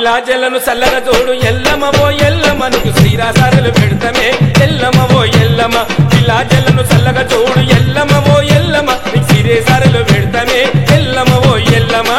పిల్ల జల్లను చల్లగా చూడు ఎల్లమ్మ ఓ ఎల్లమ్మ నీకు శ్రీరాసారులు పెడతామే ఎల్లమ్మ ఓ ఎల్లమ్మ పిల్ల జల్లను చల్లగా చూడు ఎల్లమ్మ ఓ ఎల్లమ్మ నీకు శ్రీరాసారులు పెడతామే ఎల్లమ్మ ఓ ఎల్లమ్మ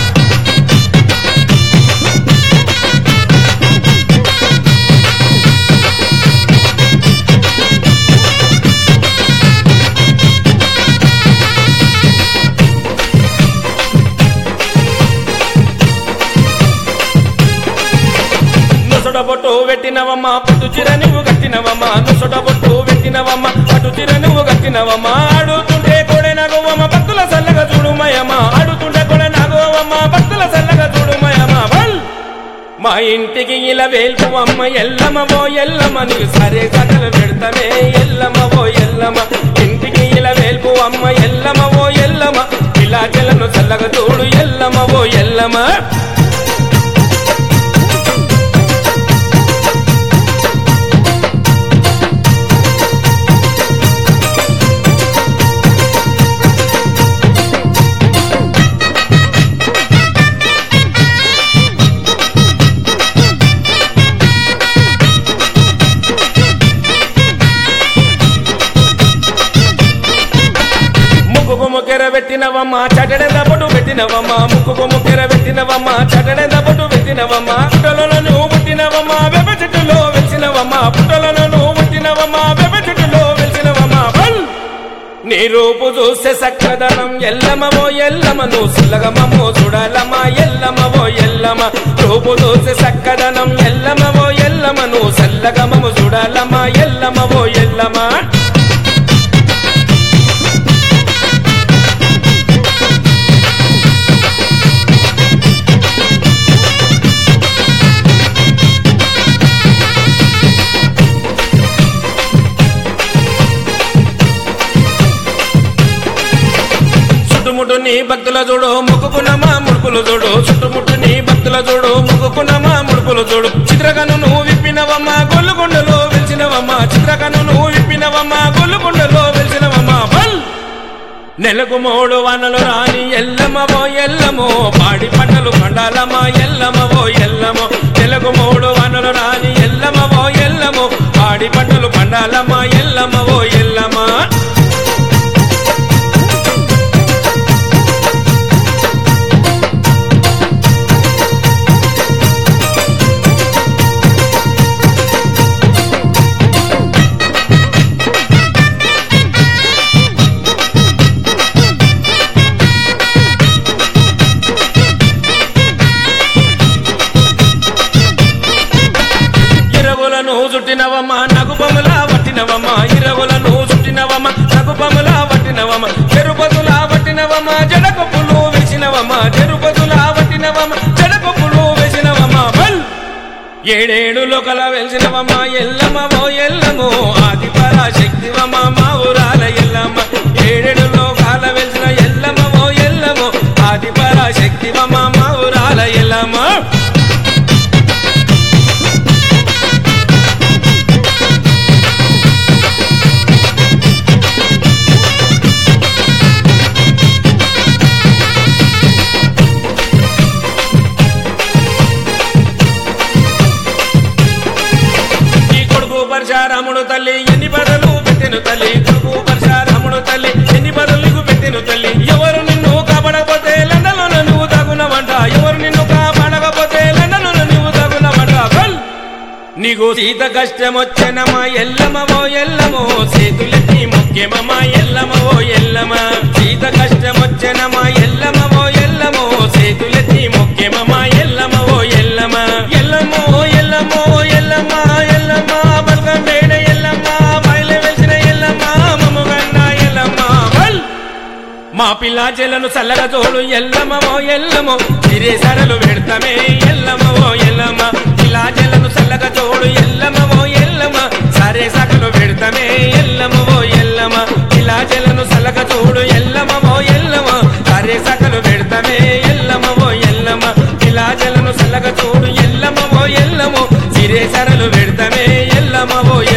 నుసడ బొట్టు పెట్టినవమ్మ పట్టు చిర నువ్వు కట్టినవమ్మ నుసడ బొట్టు పెట్టినవమ్మ పట్టు చిర నువ్వు కట్టినవమ్మ ఆడుతుంటే కొడే నగవమ్మ భక్తుల సల్లగా చూడుమయమ్మ ఆడుతుంటే కొడే నగవమ్మ భక్తుల సల్లగా చూడుమయమ్మ బల్ మా ఇంటికి ఇలా వేల్పు అమ్మ ఎల్లమ్మ ఓ ఎల్లమ్మ నీకు సరే కథలు పెడతామే ఎల్లమ్మ ఓ ఎల్లమ్మ ఇంటికి ఇలా వేల్పు అమ్మ ఎల్లమ్మ ఓ ఎల్లమ్మ ఇలా జలను చల్లగా చూడు ఎల్లమ్మ ఓ ఎల్లమ్మ ముక్కుకు ముక్కెర పెట్టినవమ్మ చటడెంద పొట్టు పెట్టినవమ్మ ముక్కుకు ముక్కెర పెట్టినవమ్మ చటడెంద పొట్టు పెట్టినవమ్మ పుట్టలలో నువ్వు పుట్టినవమ్మ వెప చెట్టులో వెలిసినవమ్మ పుట్టలలో నువ్వు పుట్టినవమ్మ వెప చెట్టులో వెలిసినవమ్మ బల్ నీ రూపు చూస్తే సక్కదనం ఎల్లమవో ఎల్లమ నువ్వు సుల్లగమో చూడాలమ్మా ఎల్లమవో ఎల్లమ రూపు చూస్తే సక్కదనం ఎల్లమవో ఎల్లమ నువ్వు సల్లగమము చూడాలమ్మా ఎల్లమవో ఎల్లమా చుట్టుముట్టు నీ భక్తుల చూడు ముక్కుకున్నమా ముడుపులు చూడు చుట్టుముట్టు నీ భక్తుల చూడు ముక్కుకున్నమా ముడుపులు చూడు చిత్రకను నువ్వు విప్పినవమ్మా గొల్లుకొండలో వెలిసినవమ్మా చిత్రకను నువ్వు విప్పినవమ్మా గొల్లుకొండలో వెలిసినవమ్మా బల్ నెలకు మూడు వానలు రాని ఎల్లమ్మవో ఎల్లమో పాడి పంటలు పండాలమ్మా ఎల్లమ్మవో ఎల్లమో నెలకు మూడు వానలు రాని ఎల్లమ్మవో ఎల్లమో పాడి పంటలు పండాలమ్మా ఎల్లమ్మవో ఎల్లమ్మా ఇరవులను చుట్టినవమ్మ నగుపముల వట్టినవమ్మ ఇరవులను చుట్టినవమ్మ నగుపముల వట్టినవమ్మ చెరుపతుల వట్టినవమ్మ జడకొప్పులు వేసినవమ్మ చెరుపతుల వట్టినవమ్మ జడకొప్పులు వేసినవమ్మ బల్ ఏడేడు లోకల వెలిసినవమ్మ ఎల్లమ్మ ఓ ఎల్లమో ఆది పరాశక్తివమ్మ మా ఊరాల ఎల్లమ్మ ఏడేడు లోకాల వెలిసిన ఎల్లమ్మ ఓ ఎల్లమో ఆది పరాశక్తివమ్మ మా ఊరాల ఎల్లమ్మ ఈ కొడుకు పరశారాముడు తల్లి ఎన్ని పదలు పెట్టెను తల్లి కొడుకు పరశారాముడు తల్లి ఎన్ని పదలు పెట్టెను తల్లి ఎవరు నిన్ను కాపాడకపోతే లండలో నువ్వు తగునవంట ఎవరు నిన్ను కాపాడకపోతే లండలో నువ్వు తగునవంట బల్ నీకు సీత కష్టం వచ్చనమా ఎల్లమవో ఎల్లమో చేతులెత్తి ముఖ్యమమ్మా ఎల్లమవో ఎల్లమ సీత కష్టం వచ్చనమా ఎల్లమవో ఎల్లమో చేతులెత్తి ముఖ్యమమ్మా ఎల్లమవో ఎల్లమ ఎల్లమో ఎల్లమో ఎల్లమ్మ ఎల్లమ్మ బల్గం వేడ ఎల్లమ్మ బయలు వెలిసిన ఎల్లమ్మ మమ్మగన్న ఎల్లమ్మ బల్ మా పిల్ల చెల్లను చల్లగా తోడు ఎల్లమ్మో ఎల్లమో తిరే సరలు పెడతామే ఎల్లమ్మో ఎల్లమ్మ పిల్ల చెల్లను చల్లగా తోడు ఎల్లమ్మో ఎల్లమ్మ సరే సకలు పెడతామే ఎల్లమ్మో ఎల్లమ్మ పిల్ల చెల్లను చల్లగా తోడు ఎల్లమ్మో ఎల్లమ్మ సరే సకలు పెడతామే ఎల్లమ్మో ఎల్లమ్మ పిల్ల చెల్లను చల్లగా తోడు ఎల్లమ్మో ఎల్లమో సిరే సరలు పెడతామే ఎల్లమ్మో